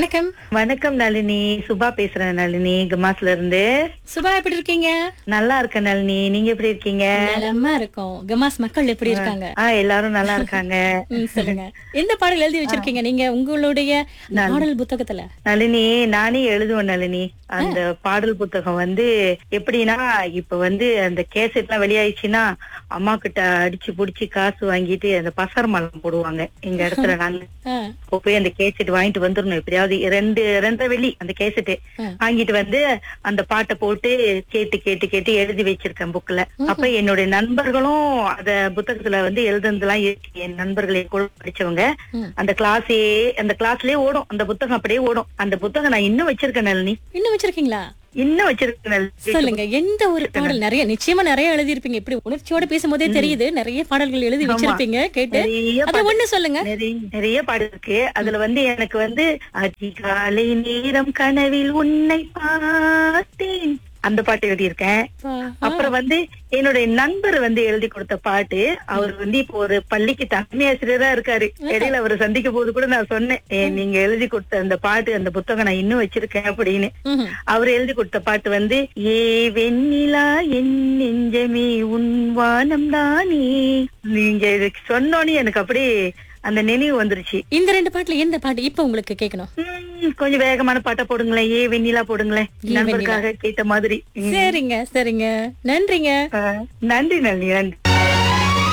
வணக்கம் வணக்கம் நளினி சுபா பேசுறேன் நளினி கமாஸ்ல இருந்து சுபா எப்படி இருக்கீங்க நல்லா இருக்கேன் நளினி நீங்க எப்படி இருக்கீங்க நலமா இருக்கோம் கமாஸ் மக்கள் எப்படி இருக்காங்க ஆ எல்லாரும் நல்லா இருக்காங்க ம், சொல்லுங்க எந்த பாடல் எழுதி வச்சிருக்கீங்க நீங்க உங்களுடைய பாடல் புத்தகத்துல நளினி நானே எழுதுவேன் நளினி அந்த பாடல் புத்தகம் வந்து எப்படின்னா இப்ப வந்து அந்த கேசட் எல்லாம் வெளியாயிடுச்சுன்னா அம்மா கிட்ட அடிச்சு புடிச்சு காசு வாங்கிட்டு அந்த பசர் மலம் போடுவாங்க எங்க இடத்துல நாங்க ஆ, அப்போ போய் அந்த கேசட் வாங்கிட்டு வந்துடணும் எப்படியாவது ரெண்டு ரெண்டரை வெள்ளி அந்த கேசட் ஆ. வாங்கிட்டு வந்து அந்த பாட்டை போட்டு கேட்டு கேட்டு கேட்டு எழுதி வச்சிருக்கேன் புக்ல அப்ப என்னுடைய நண்பர்களும் அத புத்தகத்துல வந்து எழுதுனதுலாம் இருக்கு என் நண்பர்கள் என் கூட படிச்சவங்க ம். அந்த கிளாஸே அந்த கிளாஸ்லயே ஓடும் அந்த புத்தகம் அப்படியே ஓடும் அந்த புத்தகம் நான் இன்னும் வச்சிருக்கேன் நளினி இன்னும் வச்சிருக்கீங்களா இன்னும் வச்சிருக்கேன் நளினி. சொல்லுங்க எந்த ஒரு பாடல் நிறைய நிச்சயமா நிறைய எழுதி இருப்பீங்க இப்படி உணர்ச்சியோட பேசும்போதே தெரியுது நிறைய பாடல்கள் எழுதி வச்சிருப்பீங்க கேட்டு நிறைய அத ஒண்ணு சொல்லுங்க நிறைய நிறைய பாடல் இருக்கு அதுல வந்து எனக்கு வந்து அதிகாலை நேரம் கனவில் உன்னை பார்த்தேன் அந்த பாட்டு எழுதியிருக்கேன் பா, அப்புறம் வந்து என்னுடைய நண்பர் வந்து எழுதி கொடுத்த பாட்டு அவர் வந்து இப்போ ஒரு பள்ளிக்கு தலைமை ஆசிரியரா இருக்காரு இடையில அவரை சந்திக்கும் போது கூட நான் சொன்னேன் "ஏ, நீங்க எழுதி கொடுத்த அந்த பாட்டு அந்த புத்தகம் நான் இன்னும் வச்சிருக்கேன் அப்படின்னு ம்ஹும். அவர் எழுதி கொடுத்த பாட்டு வந்து ஏ வெண்ணிலா என் நெஞ்சமே உன் வானம் தானே நீங்க இதுக்கு சொன்னோன்னே எனக்கு அப்படியே அந்த நினைவு வந்துருச்சு இந்த ரெண்டு பாட்டுல எந்த பாட்டு இப்ப உங்களுக்கு கேட்கணும் ம், கொஞ்சம் வேகமான பாட்டை போடுங்களேன் ஏ வெண்ணிலா போடுங்களேன் நண்பருக்காக கேட்ட மாதிரி ம். சரிங்க சரிங்க நன்றிங்க ஆ, நன்றி நன்றி நன்றி